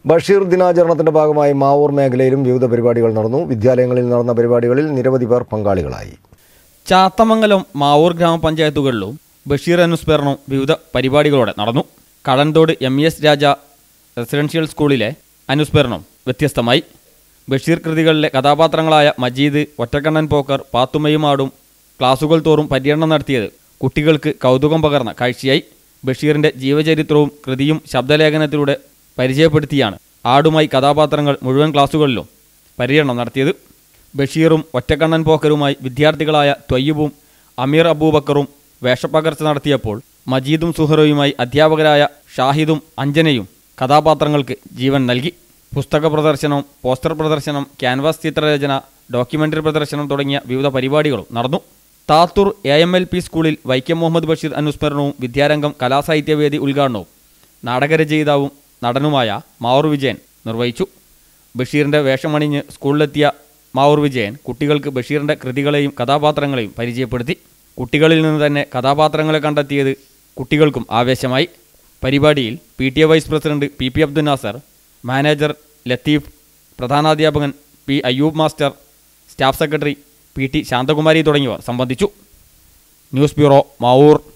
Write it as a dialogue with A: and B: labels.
A: ബഷീർ ദിനാചരണത്തിന്റെ ഭാഗമായി മാവൂർ മേഖലയിലും വിവിധ പരിപാടികൾ നടന്നു വിദ്യാലയങ്ങളിൽ നടന്ന പരിപാടികളിൽ നിരവധി പേർ പങ്കാളികളായി
B: ചാത്തമംഗലം മാവൂർ ഗ്രാമപഞ്ചായത്തുകളിലും ബഷീർ അനുസ്മരണം വിവിധ പരിപാടികളോടെ നടന്നു Kadanthode M S Raja residential സ്കൂളിലെ അനുസ്മരണം വ്യത്യസ്തമായി ബഷീർ കൃതികളിലെ കഥാപാത്രങ്ങളായ മജീദ് ഒറ്റക്കണ്ണൻ പോക്കർ പാത്തുമ്മയുമാടും ക്ലാസുകൾ തോറും പര്യടനം നടത്തിയത് കുട്ടികൾക്ക് കൗതുകം പകർന്ന കാഴ്ചയായി ബഷീറിന്റെ ജീവചരിത്രവും കൃതിയും ശബ്ദലേഖനത്തിലൂടെ പരിചയപ്പെടുത്തിയാണ് ആടുമായി കഥാപാത്രങ്ങൾ മുഴുവൻ ക്ലാസുകളിലും പര്യടനം നടത്തിയത് ബഷീറും ഒറ്റക്കണ്ണൻ പോക്കറുമായി വിദ്യാർത്ഥികളായ ത്വയ്യബും അമീർ അബൂബക്കറും വേഷപ്പകർച്ച നടത്തിയപ്പോൾ മജീദും സുഹറയുമായി അധ്യാപകരായ ഷാഹിദും അഞ്ജനയും കഥാപാത്രങ്ങൾക്ക് ജീവൻ നൽകി പുസ്തക പ്രദർശനം പോസ്റ്റർ പ്രദർശനം ക്യാൻവാസ് ചിത്രരചന ഡോക്യുമെന്ററി പ്രദർശനം തുടങ്ങിയ വിവിധ പരിപാടികളും നടന്നു Thathoor A M L P സ്കൂളിൽ വൈക്കം മുഹമ്മദ് ബഷീർ അനുസ്മരണവും വിദ്യാരംഗം കലാസാഹിത്യവേദി ഉദ്ഘാടനവും നാടകരചയിതാവും നടനുമായ മാവൂർ വിജയൻ നിർവഹിച്ചു ബഷീറിന്റെ വേഷമണിഞ്ഞ് സ്കൂളിലെത്തിയ മാവൂർ വിജയൻ കുട്ടികൾക്ക് ബഷീറിന്റെ കൃതികളെയും കഥാപാത്രങ്ങളെയും പരിചയപ്പെടുത്തി കുട്ടികളിൽ നിന്ന് തന്നെ കഥാപാത്രങ്ങളെ കണ്ടെത്തിയത് കുട്ടികൾക്കും ആവേശമായി പരിപാടിയിൽ P T A vice president P P Abdul Nasar manager Latheef പ്രധാനാധ്യാപകൻ P Ayyub master staff secretary P T Shanthakumari തുടങ്ങിയവർ സംബന്ധിച്ചു ന്യൂസ് ബ്യൂറോ മാവൂർ